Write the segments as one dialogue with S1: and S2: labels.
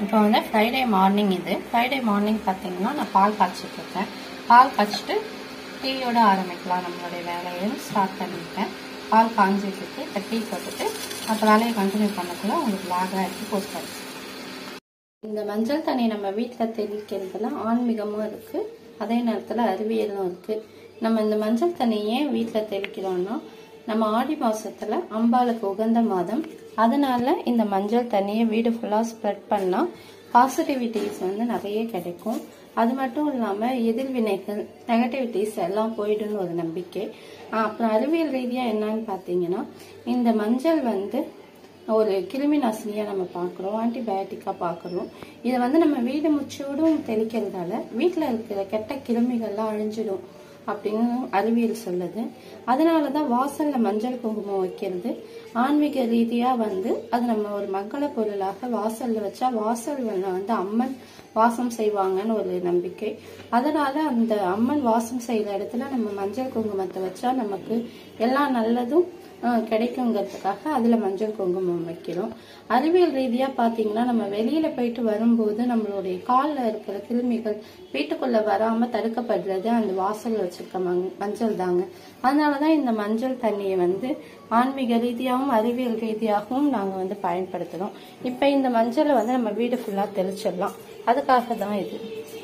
S1: இப்போ வந்து Friday morning இது ஃப்ரைடே மார்னிங் பார்த்தீங்கன்னா நான் பால் காய்ச்சிட்டு இருக்கேன் பால் காய்ச்சிட்டு டீயோட ஆரம்பிக்கலாம் நம்மளுடைய வேலையை ஸ்டார்ட் பண்ணிட்டேன் பால் காஞ்சிட்டு இருக்கு இப்போ டீ போட்டுட்டு மற்ற வேலையை கண்டினியூ பண்ணக்குள்ள உங்களுக்கு லாகாக எடுத்து போஸ்ட் பண்ணி இந்த மஞ்சள் தண்ணி நம்ம வீட்டில் தெளிக்கிறதுல ஆன்மீகமும் இருக்கு அதே நேரத்தில் அறிவியலும் இருக்கு நம்ம இந்த மஞ்சள் தண்ணி ஏன் வீட்டில் தெளிக்கிறோம்னா நம்ம ஆடி மாசத்துல அம்பாளுக்கு உகந்த மாதம் அதனால இந்த மஞ்சள் தண்ணியை வீடு ஃபுல்லாக ஸ்ப்ரெட் பண்ணால் பாசிட்டிவிட்டிஸ் வந்து நிறைய கிடைக்கும் அது மட்டும் இல்லாமல் எதிர்வினைகள் நெகட்டிவிட்டிஸ் எல்லாம் போயிடும்னு ஒரு நம்பிக்கை ஆஹ் அப்புறம் அறிவியல் ரீதியாக என்னன்னு பார்த்தீங்கன்னா இந்த மஞ்சள் வந்து ஒரு கிருமி நாசினியாக நம்ம பார்க்குறோம் ஆன்டிபயோட்டிக்காக பார்க்குறோம் இதை வந்து நம்ம வீடு முச்சோடும் தெளிக்கிறதால வீட்டில் இருக்கிற கெட்ட கிருமிகள்லாம் அழிஞ்சிடும் அப்படின்னு அறிவியல் சொல்லுது அதனால தான் வாசல்ல மஞ்சள் குங்குமம் வைக்கிறது ஆன்மீக ரீதியா வந்து அது நம்ம ஒரு மங்கள பொருளாக வாசல்ல வச்சா வாசல் வந்து அம்மன் வாசம் செய்வாங்கன்னு ஒரு நம்பிக்கை அதனால அந்த அம்மன் வாசம் செய்யற இடத்துல நம்ம மஞ்சள் குங்குமத்தை வச்சா நமக்கு எல்லா நல்லதும் ஆஹ், கிடைக்குங்கிறதுக்காக அதுல மஞ்சள் குங்குமம் வைக்கிறோம் அறிவியல் ரீதியா பாத்தீங்கன்னா நம்ம வெளியில போயிட்டு வரும்போது நம்மளுடைய கால்ல இருக்கிற கிருமிகள் வீட்டுக்குள்ள வராம தடுக்கப்படுறது அந்த வாசல் வச்சிருக்க மங்- மஞ்சள் தாங்க அதனாலதான் இந்த மஞ்சள் தண்ணியை வந்து ஆன்மீக ரீதியாகவும் அறிவியல் ரீதியாகவும் நாங்க வந்து பயன்படுத்துறோம் இப்ப இந்த மஞ்சளை வந்து நம்ம வீடு ஃபுல்லா தெளிச்சிடலாம் அதுக்காக தான் இது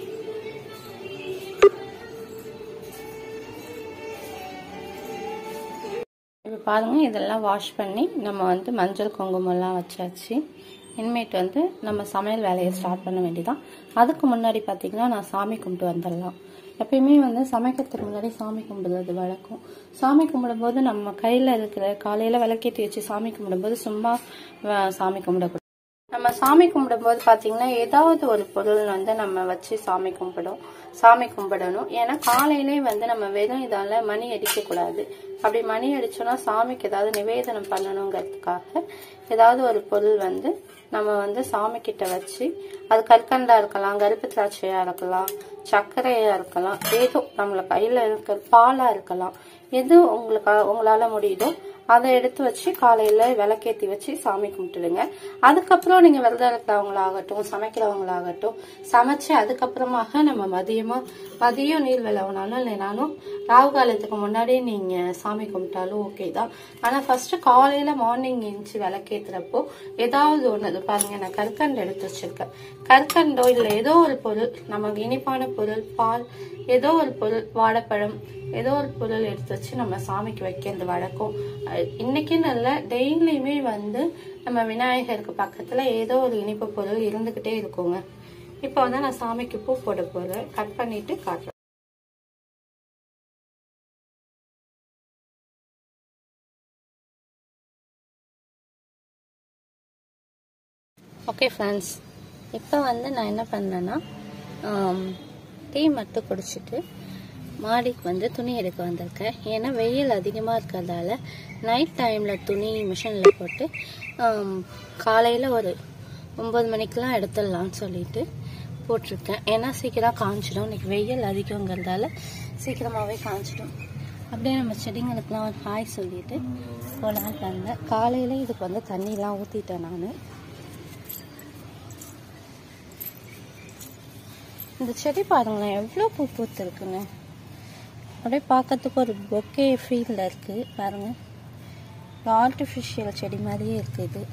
S1: இப்போ பாருங்க இதெல்லாம் வாஷ் பண்ணி நம்ம வந்து மஞ்சள் குங்குமம்லாம் வச்சாச்சு இனிமேட்டு வந்து நம்ம சமையல் வேலையை ஸ்டார்ட் பண்ண வேண்டியதான் அதுக்கு முன்னாடி பார்த்தீங்கன்னா நான் சாமி கும்பிட்டு வந்துடலாம் எப்பயுமே வந்து சமைக்கிறதுக்கு முன்னாடி சாமி கும்பிடுறது வழக்கம் சாமி கும்பிடும்போது நம்ம கையில் இருக்கிற காலையில் விளக்கேற்றி வச்சு சாமி கும்பிடும்போது சும்மா அஹ், சாமி கும்பிடக்கூடாது நம்ம சாமி கும்பிடும்போது பாத்தீங்கன்னா ஏதாவது ஒரு பொருள் வந்து நம்ம வச்சு சாமி கும்பிடும் சாமி கும்பிடணும் ஏன்னா காலையிலே வந்து நம்ம வெறும் இதால மணி அடிக்க கூடாது அப்படி மணி அடிச்சோம்னா சாமிக்கு ஏதாவது நிவேதனம் பண்ணணுங்கிறதுக்காக ஏதாவது ஒரு பொருள் வந்து நம்ம வந்து சாமி கிட்ட வச்சு அது கற்கண்டா இருக்கலாம் கருப்பு திராட்சையா இருக்கலாம் சர்க்கரையா இருக்கலாம் ஏதோ நம்மள கையில இருக்க பாலா இருக்கலாம் எது உங்களுக்கு உங்களால முடியுதோ அதை எடுத்து வச்சு காலையில விளக்கேத்தி வச்சு சாமி கும்பிட்டுடுங்க அதுக்கப்புறம் நீங்க விரதம் இருக்கிறவங்களாகட்டும் சமைக்கிறவங்களாகட்டும் சமைச்சு அதுக்கப்புறமாக நம்ம மதியமா மதியம் நீர் விளவுனாலும் இல்லைனாலும் ராகு காலத்துக்கு முன்னாடியே நீங்க சாமி கும்பிட்டாலும் ஓகே தான் ஆனா ஃபர்ஸ்ட் காலையில மார்னிங் எழுந்துச்சு விளக்கேத்துறப்போ ஏதாவது ஒண்ணு இது பாருங்க நான் கற்கண்டு எடுத்து வச்சிருக்கேன் கற்கண்டோ இல்ல ஏதோ ஒரு பொருள் நமக்கு இனிப்பான பொருள் பால் ஏதோ ஒரு பொருள் வாழைப்பழம் ஏதோ ஒரு பொருள் எடுத்து வச்சு நம்ம சாமிக்கு வைக்கிறது வழக்கம் அஹ் இன்னைக்குன்னு இல்லை டெய்லியுமே வந்து நம்ம விநாயகருக்கு பக்கத்துல ஏதோ ஒரு இனிப்பு பொருள் இருந்துகிட்டே இருக்குங்க இப்போ வந்து நான் சாமிக்கு பூ போட போறேன் கட் பண்ணிட்டு காட்டுறேன் ஓகே ஃப்ரெண்ட்ஸ் இப்போ வந்து நான் என்ன பண்ணேன்னா ஆம், டீ மட்டும் குடிச்சிட்டு மாடிக்கு வந்து துணி எடுக்க வந்திருக்கேன் ஏன்னா வெயில் அதிகமாக இருக்கிறதால நைட் டைமில் துணி மிஷினில் போட்டு காலையில் ஒரு ஒம்பது மணிக்கெலாம் எடுத்துடலாம்னு சொல்லிட்டு போட்டிருக்கேன் ஏன்னா சீக்கிரம் காஞ்சிடும் இன்னைக்கு வெயில் அதிகங்கிறதால சீக்கிரமாகவே காஞ்சிடும் அப்படியே நம்ம செடிங்களுக்கெலாம் ஒரு ஹாய் சொல்லிட்டு போகலான்ட்டு வந்தேன் காலையில இதுக்கு வந்து தண்ணிலாம் ஊற்றிட்டேன் நான் இந்த செடி பாருங்களேன் எவ்வளோ பூ பூத்துருக்குங்க அப்படியே பார்க்கறதுக்கு ஒரு பொக்கே ஃபீல்டில் இருக்கு பாருங்க ஆர்டிஃபிஷியல் செடி மாதிரியே இருக்கு இது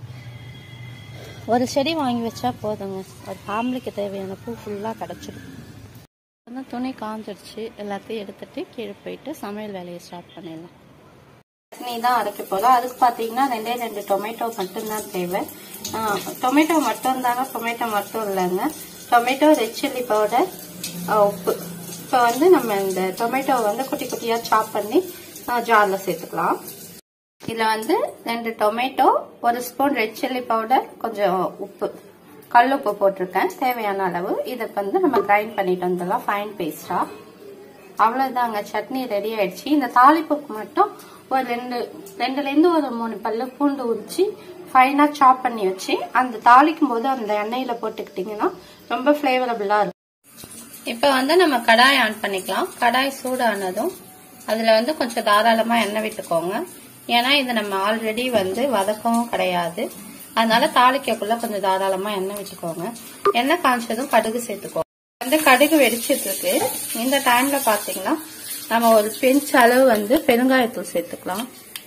S1: ஒரு செடி வாங்கி வச்சா போதுங்க ஒரு ஃபேமிலிக்கு தேவையான பூ ஃபுல்லாக கிடச்சிடும் வந்து துணி காஞ்சிடுச்சு எல்லாத்தையும் எடுத்துட்டு கீழே போயிட்டு சமையல் வேலையை ஸ்டார்ட் பண்ணிடலாம் சட்னி தான் அரைக்க போகிறோம் அதுக்கு பார்த்தீங்கன்னா ரெண்டே ரெண்டு டொமேட்டோ மட்டும்தான் தேவை டொமேட்டோ மட்டும் தாங்க டொமேட்டோ மட்டும் இல்லைங்க டொமேட்டோ ரெட் சில்லி பவுடர் உப்பு இப்போ வந்து நம்ம இந்த டொமேட்டோ வந்து குட்டி குட்டியாக சாப் பண்ணி ஜாரில் சேர்த்துக்கலாம் இதில் வந்து ரெண்டு டொமேட்டோ ஒரு ஸ்பூன் ரெட் சில்லி பவுடர் கொஞ்சம் உப்பு கல் உப்பு போட்டிருக்கேன் தேவையான அளவு இதை வந்து நம்ம கிரைண்ட் பண்ணிட்டு வந்துடலாம் ஃபைன் பேஸ்டாக அவ்வளவுதாங்க சட்னி ரெடி ஆயிடுச்சு இந்த தாளிப்புக்கு மட்டும் ஒரு ரெண்டு ரெண்டுல இருந்து ஒரு மூணு பல்லு பூண்டு உரிச்சு ஃபைனா சாப் பண்ணி வச்சு அந்த தாளிக்கும் போது அந்த எண்ணெயில போட்டுக்கிட்டீங்கன்னா ரொம்ப ஃபிளேவரபிளா இருக்கும் இப்போ வந்து நம்ம கடாய் ஆன் பண்ணிக்கலாம் கடாய் சூடானதும் அதுல வந்து கொஞ்சம் தாராளமா எண்ணெய் விட்டுக்கோங்க ஏன்னா இது நம்ம ஆல்ரெடி வந்து வதக்கவும் கிடையாது அதனால தாளிக்கக்குள்ள கொஞ்சம் தாராளமா எண்ணெய் விட்டுக்கோங்க எண்ணெய் காய்ச்சதும் கடுகு சேர்த்துக்கோங்க வந்து கடுகு வெடிச்சிட்டு இருக்கு இந்த டைம்ல பாத்தீங்கன்னா நம்ம ஒரு பிஞ்ச் அளவு வந்து பெருங்காயத்தூள் சேர்த்துக்கலாம்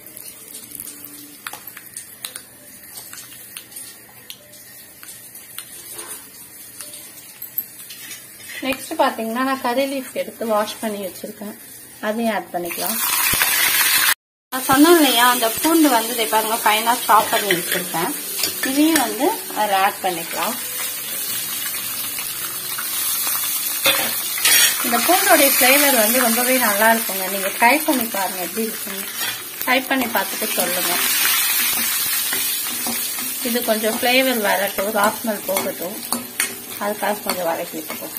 S1: நெக்ஸ்ட் பாத்தீங்கன்னா நான் கறி லீஃப் எடுத்து வாஷ் பண்ணி வச்சிருக்கேன் அதையும் ஆட் பண்ணிக்கலாம் நான் சொன்னேன் இல்லையா அந்த பூண்டு வந்து இதை பாருங்க ஃபைனா ஸ்டாப் பண்ணி வச்சிருக்கேன் இதையும் வந்து அதில் ஆட் பண்ணிக்கலாம் இந்த பூண்டோடைய ஃப்ளேவர் வந்து ரொம்பவே நல்லா இருக்குங்க நீங்க ட்ரை பண்ணி பாருங்க எப்படி இருக்குன்னு ட்ரை பண்ணி பார்த்துட்டு சொல்லுங்க இது கொஞ்சம் ஃப்ளேவர் வரட்டும் ராஸ்மல் போகட்டும் அதுக்காக கொஞ்சம் வதக்கி விட்டுப்போம்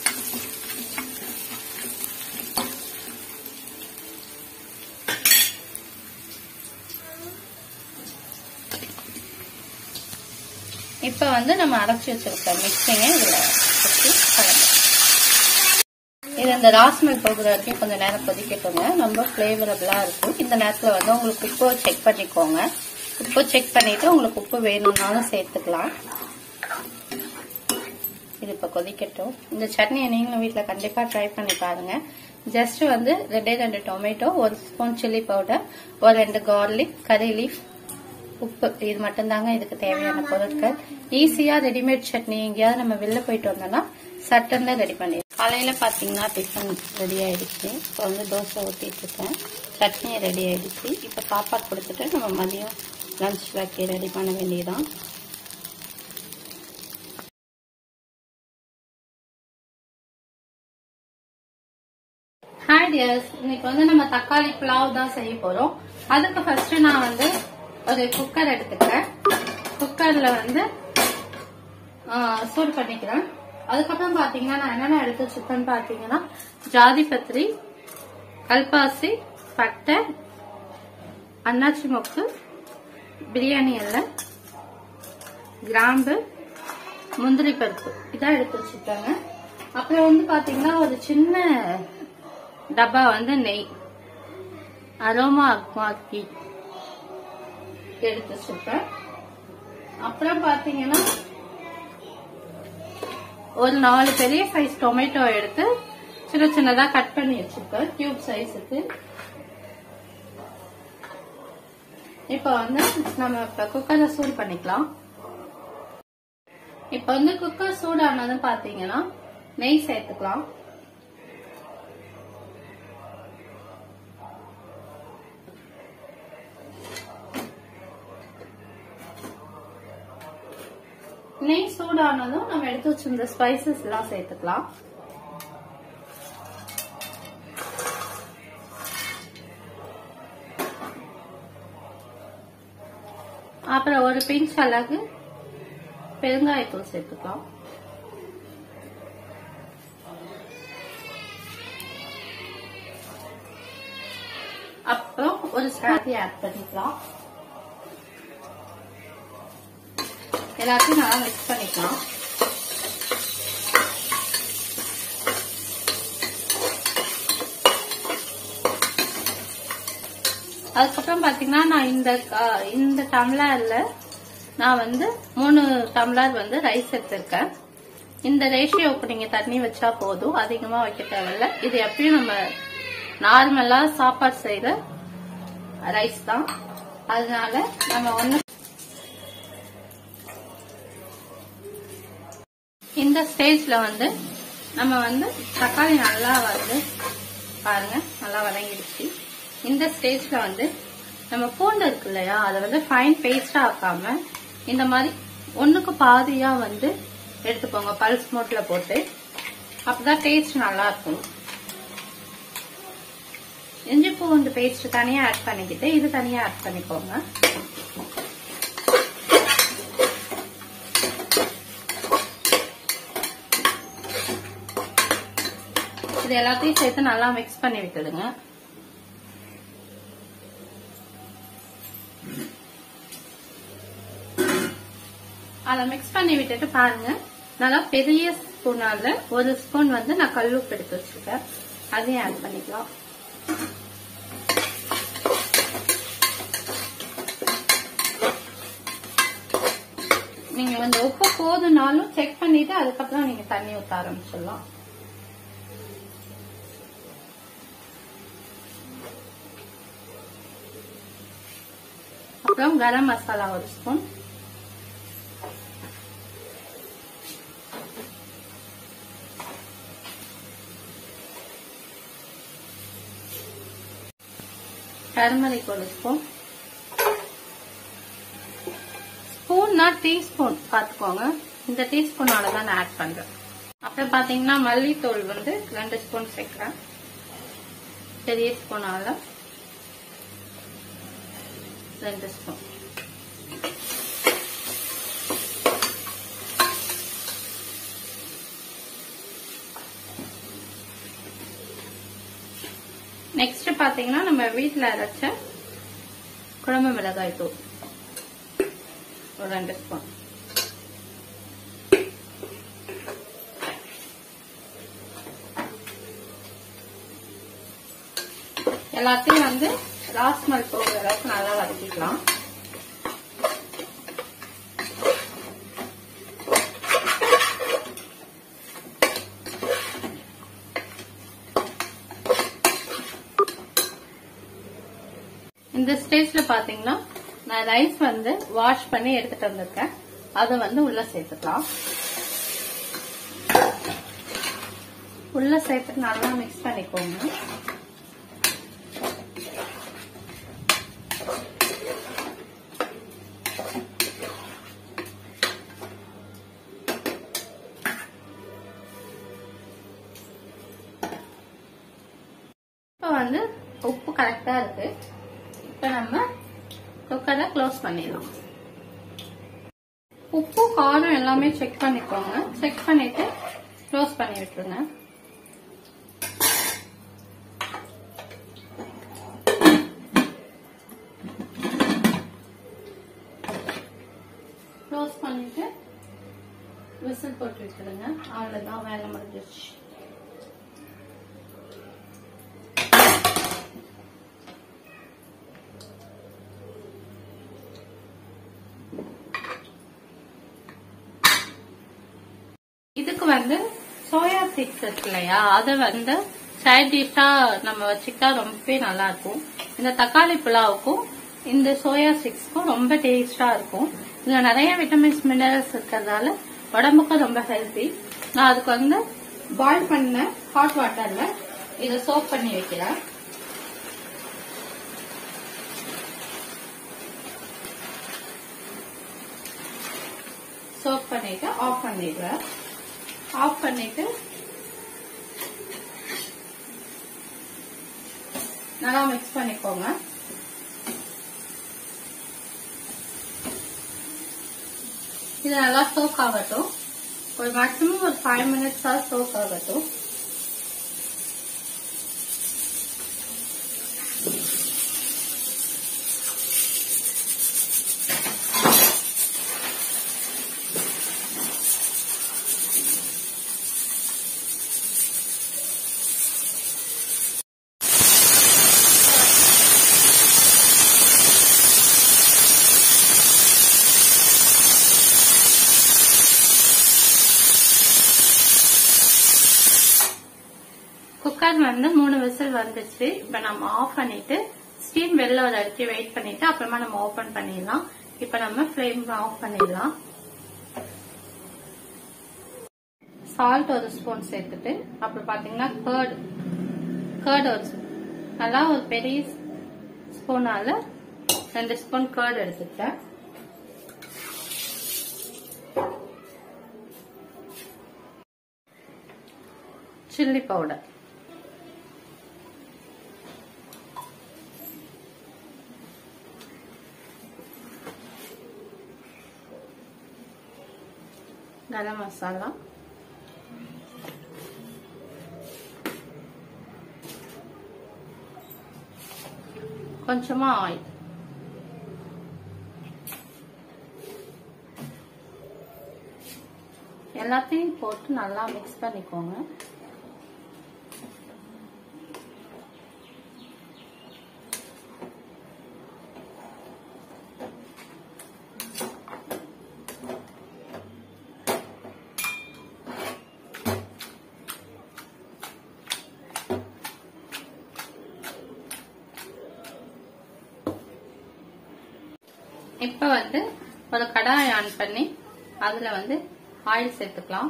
S1: இப்ப வந்து நம்ம அரைச்சி வச்சிருக்க மிக்சிங்க இதுல வச்சு கலந்து இது இந்த ராஸ்மல் போகிற வரைக்கும் கொஞ்சம் நேரம் கொதிக்கட்டுங்க ரொம்ப ஃபிளேவரபிளா இருக்கும் இந்த நேரத்துல வந்து உங்களுக்கு உப்பு செக் பண்ணிக்கோங்க உப்பு செக் பண்ணிட்டு உங்களுக்கு உப்பு வேணும்னாலும் சேர்த்துக்கலாம் இது இப்ப கொதிக்கட்டும் இந்த சட்னியை நீங்களும் வீட்ல கண்டிப்பா ட்ரை பண்ணி பாருங்க ஜஸ்ட் வந்து ரெண்டே ரெண்டு டொமேட்டோ ஒரு ஸ்பூன் சில்லி பவுடர் ஒரு ரெண்டு கார்லிக் கறி லீஃப் உப்பு இது மட்டும்தாங்க இதுக்கு தேவையான பொருட்கள் ஈஸியா ரெடிமேட் சட்னி எங்கேயாவது நம்ம வெளில போயிட்டு வந்தோம்னா சட்டன்ல ரெடி பண்ணி காலையில பாத்தீங்கன்னா டிஃபன் ரெடி ஆயிடுச்சு இப்போ வந்து தோசை ஊத்திட்டு இருக்கேன் சட்னி ரெடி ஆயிடுச்சு இப்போ சாப்பாடு கொடுத்துட்டு நம்ம மதியம் லஞ்ச் பேக்கி ரெடி பண்ண வேண்டியதான் ஹாய் டியர்ஸ் இன்னைக்கு வந்து நம்ம தக்காளி புலாவ் தான் செய்ய போறோம் அதுக்கு ஃபர்ஸ்ட் நான் வந்து ஒரு குக்கர் எடுத்துக்கிறேன் குக்கர்ல வந்து ஆ, சூடு பண்ணிக்கிறேன் அதுக்கப்புறம் பாத்தீங்கன்னா நான் என்னென்ன எடுத்து வச்சிருக்கேன்னு பாத்தீங்கன்னா ஜாதி பத்திரி கல்பாசி பட்டை அன்னாச்சி மொக்கு பிரியாணி இலை கிராம்பு முந்திரி பருப்பு இதான் எடுத்து வச்சிருக்காங்க அப்புறம் வந்து பாத்தீங்கன்னா ஒரு சின்ன டப்பா வந்து நெய் அரோமா அக்மாக்கி எடுத்து வச்சிருப்பேன் அப்புறம் பாத்தீங்கன்னா ஒரு நாலு பெரிய சைஸ் டொமேட்டோ எடுத்து சின்ன சின்னதா கட் பண்ணி வச்சிருப்பேன் கியூப் சைஸுக்கு இப்ப வந்து நம்ம இப்ப குக்கர்ல சூடு பண்ணிக்கலாம் இப்ப வந்து குக்கர் சூடானதும் பாத்தீங்கன்னா நெய் சேர்த்துக்கலாம் நெய் சூடானதும் நம்ம எடுத்து வச்சிருந்த ஸ்பைசஸ் எல்லாம் சேர்த்துக்கலாம் அப்புறம் ஒரு பிஞ்ச் அளவு பெருங்காயத்தூள் சேர்த்துக்கலாம் அப்புறம் ஒரு ஸ்பாத்தி ஆட் பண்ணிக்கலாம் எல்லாத்தையும் நல்லா மிக்ஸ் பண்ணிக்கலாம் அதுக்கப்புறம் பாத்தீங்கன்னா நான் இந்த க- இந்த டம்ளர்ல நான் வந்து மூணு டம்ளர் வந்து ரைஸ் எடுத்திருக்கேன் இந்த ரேஷியோக்கு நீங்க தண்ணி வச்சா போதும் அதிகமா வைக்க தேவையில்ல இது எப்பயும் நம்ம நார்மலா சாப்பாடு செய்யற ரைஸ் தான் அதனால நம்ம ஒண்ணு இந்த ஸ்டேஜ்ல வந்து நம்ம வந்து தக்காளி நல்லா வந்து பாருங்க நல்லா வதங்கிடுச்சு இந்த ஸ்டேஜ்ல வந்து நம்ம பூண்டு இருக்கு இல்லையா அதை வந்து ஃபைன் பேஸ்டா ஆக்காம இந்த மாதிரி ஒண்ணுக்கு பாதியா வந்து எடுத்துக்கோங்க பல்ஸ் மோட்ல போட்டு அப்பதான் டேஸ்ட் நல்லா இருக்கும் இஞ்சி பூண்டு பேஸ்ட் தனியா ஆட் பண்ணிக்கிட்டு இது தனியா ஆட் பண்ணிக்கோங்க இது எல்லாத்தையும் சேர்த்து நல்லா மிக்ஸ் பண்ணி விட்டுடுங்க அதை மிக்ஸ் பண்ணி விட்டுட்டு பாருங்க நல்லா பெரிய ஸ்பூனால ஒரு ஸ்பூன் வந்து நான் கல்லுப்பு எடுத்து வச்சிருக்கேன் அதையும் ஆட் பண்ணிக்கலாம் கொஞ்சம் உப்பு போதுனாலும் செக் பண்ணிட்டு அதுக்கப்புறம் நீங்க தண்ணி ஊத்த ஆரம்பிச்சிடலாம் அப்புறம் கரம் மசாலா ஒரு ஸ்பூன் டர்மரிக் ஒரு ஸ்பூன் ஸ்பூன்னா டீஸ்பூன் பார்த்துக்கோங்க இந்த டீஸ்பூனோட தான் நான் ஆட் பண்றேன் அப்புறம் பாத்தீங்கன்னா மல்லித்தூள் வந்து ரெண்டு ஸ்பூன் சேர்க்கிறேன் பெரிய ஸ்பூனால ரெண்டு ஸ்பூன் நெக்ஸ்ட் பாத்தீங்கன்னா நம்ம வீட்ல அரைச்ச குழம்பு மிளகாய் தூள் ஒரு ரெண்டு ஸ்பூன் எல்லாத்தையும் வந்து ராஸ்மல் போகிற அளவுக்கு நல்லா வதக்கிக்கலாம் இந்த ஸ்டேஜ்ல பாத்தீங்கன்னா நான் ரைஸ் வந்து வாஷ் பண்ணி எடுத்துட்டு வந்திருக்கேன் அதை வந்து உள்ள சேர்த்துக்கலாம் உள்ள சேர்த்துட்டு நல்லா மிக்ஸ் பண்ணிக்கோங்க இப்போ வந்து உப்பு கரெக்டா இருக்கு இப்போ நம்ம குக்கரை க்ளோஸ் பண்ணிடலாம் உப்பு காரம் எல்லாமே செக் பண்ணிக்கோங்க செக் பண்ணிட்டு க்ளோஸ் பண்ணி விட்டுருங்க க்ளோஸ் பண்ணிட்டு விசில் போட்டு விட்டுருங்க அவ்வளவுதான் வேலை முடிஞ்சிருச்சு இதுக்கு வந்து சோயா சீட்ஸ் இருக்கு இல்லையா அதை வந்து சைட் டிஷ்ஷா நம்ம வச்சுக்கிட்டா ரொம்பவே நல்லா இருக்கும் இந்த தக்காளி புலாவுக்கும் இந்த சோயா சிக்ஸ்க்கும் ரொம்ப டேஸ்டா இருக்கும் இதுல நிறைய விட்டமின்ஸ் மினரல்ஸ் இருக்கிறதால உடம்புக்கும் ரொம்ப ஹெல்த்தி நான் அதுக்கு வந்து பாயில் பண்ண ஹாட் வாட்டர்ல இதை சோப் பண்ணி வைக்கிறேன் சோப் பண்ணிட்டு ஆஃப் பண்ணிடுறேன் ஆஃப் பண்ணிட்டு நல்லா மிக்ஸ் பண்ணிக்கோங்க இது நல்லா சோக் ஆகட்டும் ஒரு மேக்ஸிமம் ஒரு ஃபைவ் மினிட்ஸா சோக் ஆகட்டும் குக்கர் வந்து மூணு விசில் வந்துச்சு இப்ப நம்ம ஆஃப் பண்ணிட்டு ஸ்டீம் வெளில ஒரு அடிச்சு வெயிட் பண்ணிட்டு அப்புறமா நம்ம ஓபன் பண்ணிடலாம் இப்ப நம்ம ஃப்ளேம் ஆஃப் பண்ணிடலாம் சால்ட் ஒரு ஸ்பூன் சேர்த்துட்டு அப்புறம் பாத்தீங்கன்னா கர்டு கர்டு ஒரு spoon. நல்லா ஒரு பெரிய ஸ்பூனால ரெண்டு ஸ்பூன் கர்டு எடுத்துக்கிட்டேன் சில்லி பவுடர் கரம் மசாலா கொஞ்சமா ஆயில் எல்லாத்தையும் போட்டு நல்லா மிக்ஸ் பண்ணிக்கோங்க இப்போ வந்து ஒரு கடாய் ஆன் பண்ணி அதுல வந்து ஆயில் சேர்த்துக்கலாம்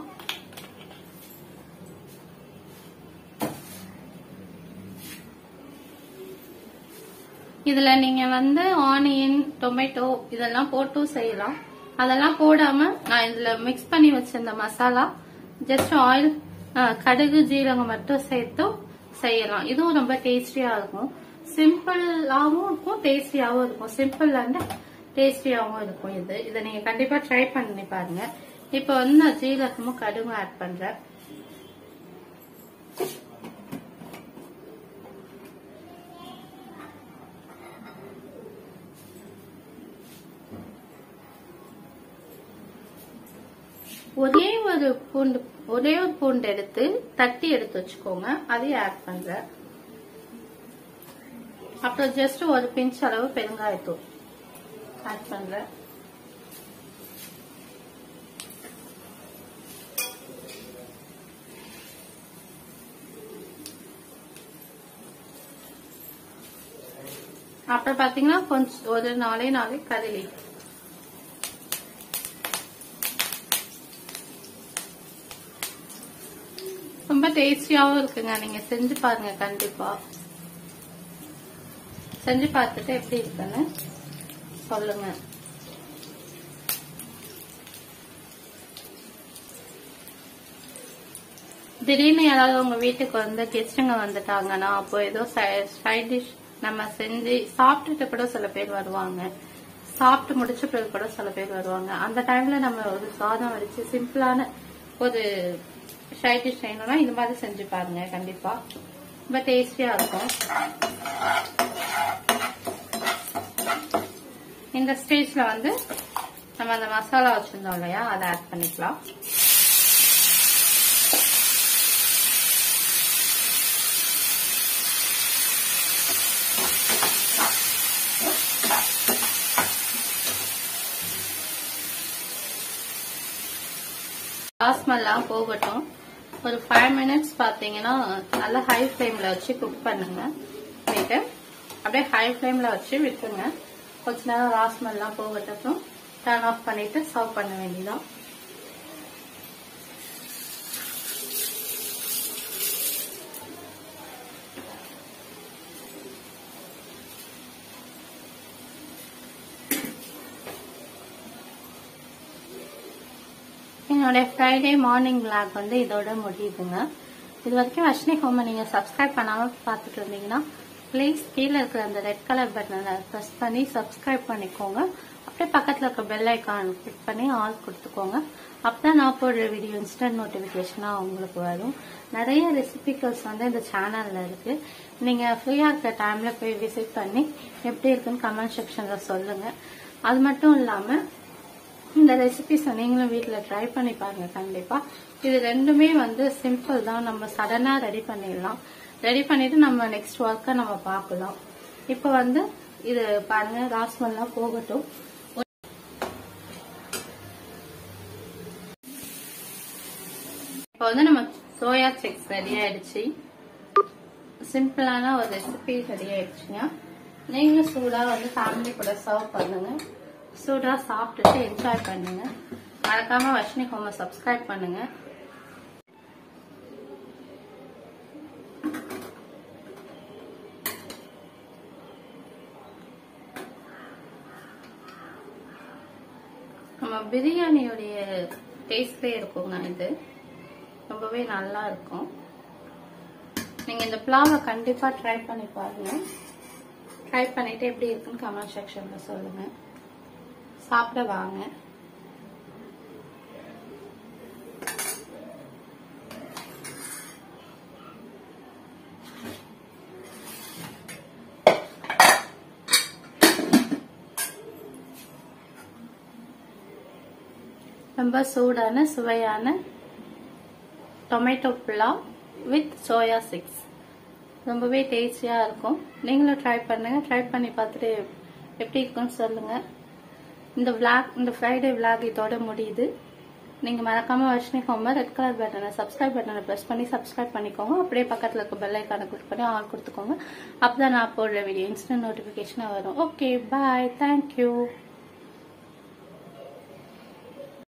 S1: இதுல நீங்க வந்து ஆனியன் டொமேட்டோ இதெல்லாம் போட்டும் செய்யலாம் அதெல்லாம் போடாம நான் இதுல மிக்ஸ் பண்ணி வச்சிருந்த மசாலா ஜஸ்ட் ஆயில் கடுகு ஜீரகம் மட்டும் சேர்த்தும் செய்யலாம் இதுவும் ரொம்ப டேஸ்டியா இருக்கும் சிம்பிளாவும் இருக்கும் டேஸ்டியாவும் இருக்கும் சிம்பிள் அண்ட் டேஸ்டியாவும் இருக்கும் இது இதை நீங்க கண்டிப்பா ட்ரை பண்ணி பாருங்க இப்ப வந்து நான் ஜீரகமும் கடுகும் ஆட் பண்றேன் ஒரே ஒரு பூண்டு ஒரே ஒரு பூண்டு எடுத்து தட்டி எடுத்து வச்சுக்கோங்க அதையும் ஆட் பண்றேன் அப்புறம் ஜஸ்ட் ஒரு பிஞ்ச் அளவு பெருங்காயத்தூள் ஆட் பண்றேன் அப்புறம் பாத்தீங்கன்னா கொஞ்சம் ஒரு நாளே நாளே கதலி ரொம்ப டேஸ்டியாவும் இருக்குங்க நீங்க செஞ்சு பாருங்க கண்டிப்பா செஞ்சு பார்த்துட்டு எப்படி இருக்குன்னு சொல்லுங்க திடீர்னு யாராவது உங்க வீட்டுக்கு வந்து கெஸ்ட்டுங்க வந்துட்டாங்கன்னா அப்போ ஏதோ சைட் டிஷ் நம்ம செஞ்சு சாப்பிட்டுட்டு கூட சில பேர் வருவாங்க சாப்பிட்டு முடிச்ச பிறகு கூட சில பேர் வருவாங்க அந்த டைம்ல நம்ம ஒரு சாதம் வடிச்சு சிம்பிளான ஒரு சைட் டிஷ் செய்யணும்னா இது மாதிரி செஞ்சு பாருங்க கண்டிப்பா ரொம்ப டேஸ்டியா இருக்கும் இந்த ஸ்டேஜ்ல வந்து நம்ம அந்த மசாலா வச்சிருந்தோம் இல்லையா அதை ஆட் பண்ணிக்கலாம் ஸ்மெல்லாம் போகட்டும் ஒரு ஃபைவ் மினிட்ஸ் பார்த்தீங்கன்னா நல்லா ஹை ஃப்ளேமில் வச்சு குக் பண்ணுங்க பண்ணிட்டு அப்படியே ஹை ஃப்ளேமில் வச்சு விட்டுருங்க கொஞ்ச நேரம் ராஸ்மெல்லாம் போகட்டும் டர்ன் ஆஃப் பண்ணிட்டு சர்வ் பண்ண வேண்டியதான் என்னோட ஃப்ரைடே மார்னிங் விளாக் வந்து இதோட முடியுதுங்க இது வரைக்கும் அஷ்னி ஹோமை நீங்க சப்ஸ்கிரைப் பண்ணாம பார்த்துட்டு இருந்தீங்கன்னா ப்ளீஸ் கீழே இருக்கிற அந்த ரெட் கலர் பட்டனை ப்ரெஸ் பண்ணி சப்ஸ்கிரைப் பண்ணிக்கோங்க அப்படியே பக்கத்தில் இருக்க பெல் ஐக்கான் கிளிக் பண்ணி ஆல் கொடுத்துக்கோங்க அப்பதான் நான் போடுற வீடியோ இன்ஸ்டன்ட் நோட்டிஃபிகேஷனாக உங்களுக்கு வரும் நிறைய ரெசிபிகல்ஸ் வந்து இந்த சேனல்ல இருக்கு நீங்க ஃப்ரீயா இருக்கிற டைம்ல போய் விசிட் பண்ணி எப்படி இருக்குன்னு கமெண்ட் செக்ஷன்ல சொல்லுங்க அது மட்டும் இல்லாம இந்த ரெசிபிஸ் நீங்களும் வீட்டில் ட்ரை பண்ணி பாருங்க கண்டிப்பா இது ரெண்டுமே வந்து சிம்பிள் தான் நம்ம சடனா ரெடி பண்ணிடலாம் ரெடி பண்ணிட்டு நம்ம நெக்ஸ்ட் ஒர்க்கை நம்ம பார்க்கலாம் இப்போ வந்து இது பாருங்க ராஸ்மல்லாம் போகட்டும் இப்போ வந்து நம்ம சோயா சிக்ஸ் ரெடி ஆயிடுச்சு சிம்பிளான ஒரு ரெசிபி ரெடி ஆயிடுச்சுங்க நீங்களும் சூடா வந்து ஃபேமிலி கூட சர்வ் பண்ணுங்க சூடா சாப்பிட்டுட்டு என்ஜாய் பண்ணுங்க மறக்காம வஷ்ணி ஹோம சப்ஸ்கிரைப் பண்ணுங்க நம்ம பிரியாணியோடைய டேஸ்ட்லேயே இருக்குங்க இது ரொம்பவே நல்லா இருக்கும் நீங்க இந்த புலாவை கண்டிப்பா ட்ரை பண்ணி பாருங்க ட்ரை பண்ணிட்டு எப்படி இருக்குன்னு கமெண்ட் செக்ஷன்ல சொல்லுங்க சாப்பிட வாங்க ரொம்ப சூடான சுவையான டொமேட்டோ புலாவ் வித் சோயா சிக்ஸ் ரொம்பவே டேஸ்டியாக இருக்கும் நீங்களும் ட்ரை பண்ணுங்க ட்ரை பண்ணி பார்த்துட்டு எப்படி இருக்குன்னு சொல்லுங்க இந்த விளாக் இந்த ஃப்ரைடே விளாக் இதோட முடியுது நீங்கள் மறக்காம வர்ஷினி ஹோமர் ரெட் கலர் பட்டனை சப்ஸ்கிரைப் பட்டனை ப்ரெஸ் பண்ணி சப்ஸ்கிரைப் பண்ணிக்கோங்க அப்படியே பக்கத்தில் இருக்க பெல் ஐக்கானை கிளிக் பண்ணி ஆல் கொடுத்துக்கோங்க அப்போ தான் நான் போடுற வீடியோ இன்ஸ்டன்ட் நோட்டிஃபிகேஷனாக வரும் ஓகே பாய் தேங்க்யூ